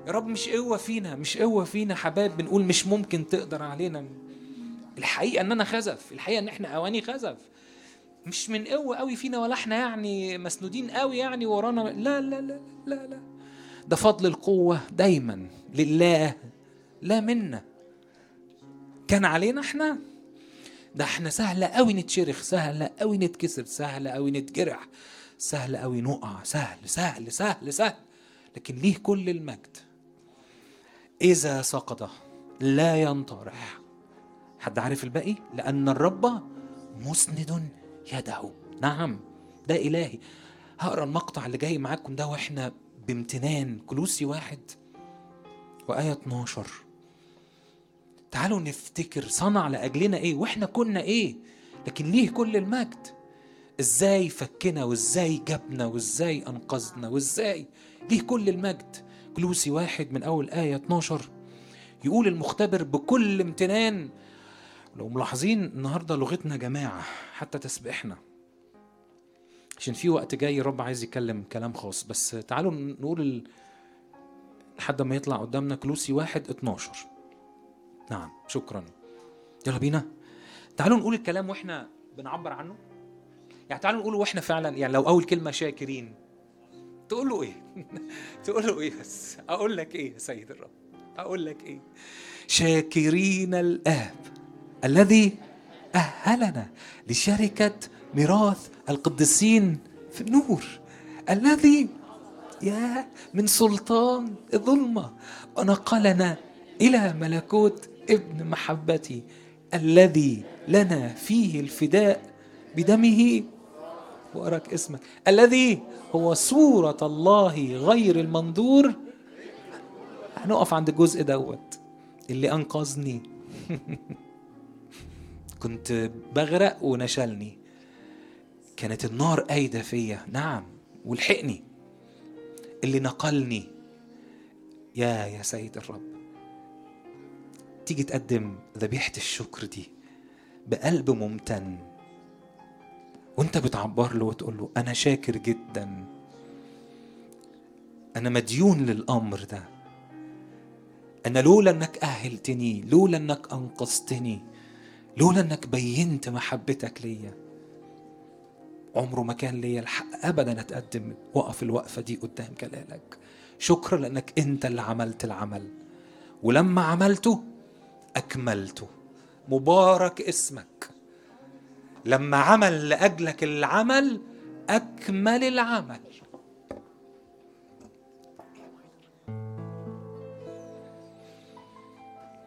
يا رب مش قوة فينا مش قوة فينا حباب بنقول مش ممكن تقدر علينا الحقيقة ان انا خزف الحقيقة ان احنا اواني خزف مش من قوة قوي فينا ولا احنا يعني مسنودين قوي يعني ورانا لا لا لا لا لا ده فضل القوة دايما لله لا منا كان علينا احنا ده احنا سهلة قوي نتشرخ سهلة قوي نتكسر سهلة قوي نتجرح سهل قوي نقع سهل سهل سهل سهل لكن ليه كل المجد إذا سقط لا ينطرح حد عارف الباقي لأن الرب مسند يده نعم ده إلهي هقرا المقطع اللي جاي معاكم ده واحنا بامتنان كلوسي واحد وآية 12 تعالوا نفتكر صنع لأجلنا إيه وإحنا كنا إيه لكن ليه كل المجد إزاي فكنا وإزاي جابنا وإزاي أنقذنا وإزاي ليه كل المجد كلوسي واحد من أول آية 12 يقول المختبر بكل امتنان لو ملاحظين النهاردة لغتنا جماعة حتى تسبيحنا عشان في وقت جاي رب عايز يتكلم كلام خاص بس تعالوا نقول ال... لحد ما يطلع قدامنا كلوسي واحد 12 نعم شكرا يلا بينا تعالوا نقول الكلام واحنا بنعبر عنه يعني تعالوا نقول واحنا فعلا يعني لو اول كلمه شاكرين تقول له ايه تقول له ايه بس اقول لك ايه يا سيد الرب اقول لك ايه شاكرين الاب الذي اهلنا لشركه ميراث القديسين في النور الذي يا من سلطان الظلمه ونقلنا الى ملكوت ابن محبتي الذي لنا فيه الفداء بدمه وأراك اسمك الذي هو صورة الله غير المنظور هنقف عند الجزء دوت اللي أنقذني كنت بغرق ونشلني كانت النار قايدة فيا نعم ولحقني اللي نقلني يا يا سيد الرب تيجي تقدم ذبيحة الشكر دي بقلب ممتن وانت بتعبر له وتقول له انا شاكر جدا انا مديون للامر ده انا لولا انك اهلتني لولا انك انقذتني لولا انك بينت محبتك ليا عمره ما كان ليا الحق ابدا اتقدم وقف الوقفه دي قدام جلالك شكرا لانك انت اللي عملت العمل ولما عملته اكملته مبارك اسمك لما عمل لاجلك العمل اكمل العمل